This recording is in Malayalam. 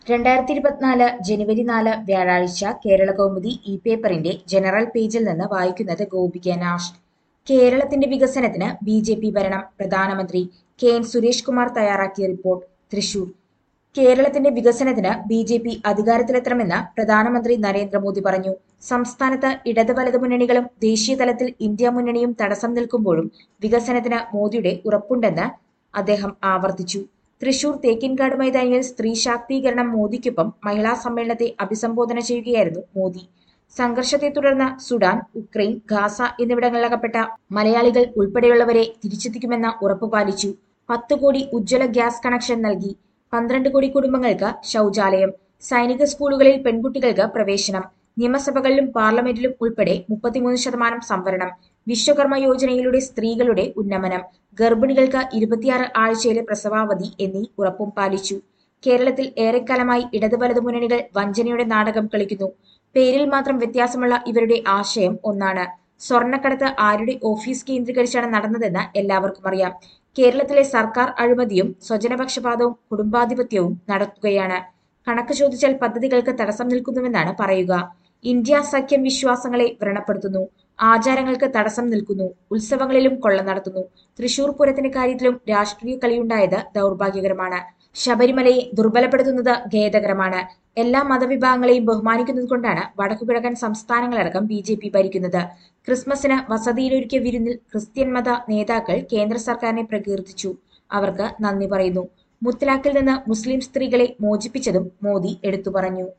രണ്ടായിരത്തി ഇരുപത്തിനാല് ജനുവരി നാല് വ്യാഴാഴ്ച കേരള കൗമുദി ഇ പേപ്പറിന്റെ ജനറൽ പേജിൽ നിന്ന് വായിക്കുന്നത് ഗോപിക നാഷ് കേരളത്തിന്റെ വികസനത്തിന് ബി ജെ പി ഭരണം പ്രധാനമന്ത്രി കെ എൻ സുരേഷ് കുമാർ തയ്യാറാക്കിയ റിപ്പോർട്ട് തൃശൂർ കേരളത്തിന്റെ വികസനത്തിന് ബി ജെ പി അധികാരത്തിലെത്തണമെന്ന് പ്രധാനമന്ത്രി നരേന്ദ്രമോദി പറഞ്ഞു സംസ്ഥാനത്ത് ഇടത് വലത് മുന്നണികളും ദേശീയ തലത്തിൽ ഇന്ത്യ മുന്നണിയും തടസ്സം നിൽക്കുമ്പോഴും വികസനത്തിന് മോദിയുടെ ഉറപ്പുണ്ടെന്ന് അദ്ദേഹം ആവർത്തിച്ചു തൃശൂർ തേക്കിൻകാട് മൈതാനിയിൽ സ്ത്രീ ശാക്തീകരണം മോദിക്കൊപ്പം മഹിളാ സമ്മേളനത്തെ അഭിസംബോധന ചെയ്യുകയായിരുന്നു മോദി സംഘർഷത്തെ തുടർന്ന് സുഡാൻ ഉക്രൈൻ ഗാസ എന്നിവിടങ്ങളിലകപ്പെട്ട മലയാളികൾ ഉൾപ്പെടെയുള്ളവരെ തിരിച്ചെത്തിക്കുമെന്ന ഉറപ്പ് പാലിച്ചു പത്ത് കോടി ഉജ്ജ്വല ഗ്യാസ് കണക്ഷൻ നൽകി പന്ത്രണ്ട് കോടി കുടുംബങ്ങൾക്ക് ശൗചാലയം സൈനിക സ്കൂളുകളിൽ പെൺകുട്ടികൾക്ക് പ്രവേശനം നിയമസഭകളിലും പാർലമെന്റിലും ഉൾപ്പെടെ മുപ്പത്തിമൂന്ന് ശതമാനം സംവരണം വിശ്വകർമ്മ യോജനയിലൂടെ സ്ത്രീകളുടെ ഉന്നമനം ഗർഭിണികൾക്ക് ഇരുപത്തിയാറ് ആഴ്ചയിലെ പ്രസവാവധി എന്നീ ഉറപ്പും പാലിച്ചു കേരളത്തിൽ ഏറെക്കാലമായി ഇടത് വലത് മുന്നണികൾ വഞ്ചനയുടെ നാടകം കളിക്കുന്നു പേരിൽ മാത്രം വ്യത്യാസമുള്ള ഇവരുടെ ആശയം ഒന്നാണ് സ്വർണ്ണക്കടത്ത് ആരുടെ ഓഫീസ് കേന്ദ്രീകരിച്ചാണ് നടന്നതെന്ന് എല്ലാവർക്കും അറിയാം കേരളത്തിലെ സർക്കാർ അഴിമതിയും സ്വജനപക്ഷപാതവും കുടുംബാധിപത്യവും നടക്കുകയാണ് കണക്ക് ചോദിച്ചാൽ പദ്ധതികൾക്ക് തടസ്സം നിൽക്കുന്നുവെന്നാണ് പറയുക ഇന്ത്യ സഖ്യം വിശ്വാസങ്ങളെ വ്രണപ്പെടുത്തുന്നു ആചാരങ്ങൾക്ക് തടസ്സം നിൽക്കുന്നു ഉത്സവങ്ങളിലും കൊള്ള നടത്തുന്നു തൃശൂർ പൂരത്തിന്റെ കാര്യത്തിലും രാഷ്ട്രീയ കളിയുണ്ടായത് ദൗർഭാഗ്യകരമാണ് ശബരിമലയെ ദുർബലപ്പെടുത്തുന്നത് ഖേദകരമാണ് എല്ലാ മതവിഭാഗങ്ങളെയും ബഹുമാനിക്കുന്നത് കൊണ്ടാണ് വടക്കുകിഴക്കൻ സംസ്ഥാനങ്ങളടക്കം ബി ജെ പി ഭരിക്കുന്നത് ക്രിസ്മസിന് വസതിയിലൊരുക്കിയ വിരുന്നിൽ ക്രിസ്ത്യൻ മത നേതാക്കൾ കേന്ദ്ര സർക്കാരിനെ പ്രകീർത്തിച്ചു അവർക്ക് നന്ദി പറയുന്നു മുത്തലാഖിൽ നിന്ന് മുസ്ലിം സ്ത്രീകളെ മോചിപ്പിച്ചതും മോദി എടുത്തു പറഞ്ഞു